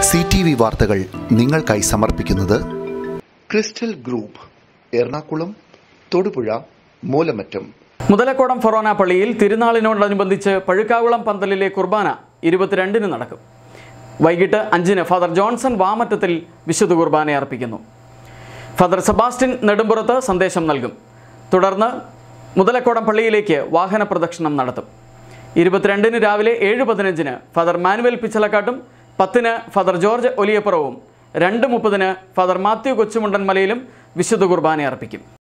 C T V വാർത്തകൾ നിങ്ങൾക്കായി സമർപ്പിക്കുന്നത് ക്രിസ്റ്റൽ ഗ്രൂപ്പ് എറണാകുളം തൊടുപുഴ മൂലമറ്റം മുതലക്കോടം ഫൊറോന പള്ളിയിൽ തിരുനാളിനോടനുബന്ധിച്ച് പഴുക്കാകുളം പന്തലിലെ കുർബാന ഇരുപത്തിരണ്ടിന് നടക്കും വൈകിട്ട് അഞ്ചിന് ഫാദർ ജോൺസൺ വാമറ്റത്തിൽ വിശുദ്ധ കുർബാന അർപ്പിക്കുന്നു ഫാദർ സെബാസ്റ്റ്യൻ നെടുമ്പുറത്ത് സന്ദേശം നൽകും തുടർന്ന് മുതലക്കോടം പള്ളിയിലേക്ക് വാഹന പ്രദക്ഷിണം നടത്തും ഇരുപത്തിരണ്ടിന് രാവിലെ ഏഴ് പതിനഞ്ചിന് ഫാദർ മാനുവൽ പിച്ചലക്കാട്ടും പത്തിന് ഫാദർ ജോർജ് ഒലിയപ്പുറവും രണ്ട് മുപ്പതിന് ഫാദർ മാത്യു കൊച്ചുമുണ്ടൻ മലയിലും വിശുദ്ധ കുർബാന അർപ്പിക്കും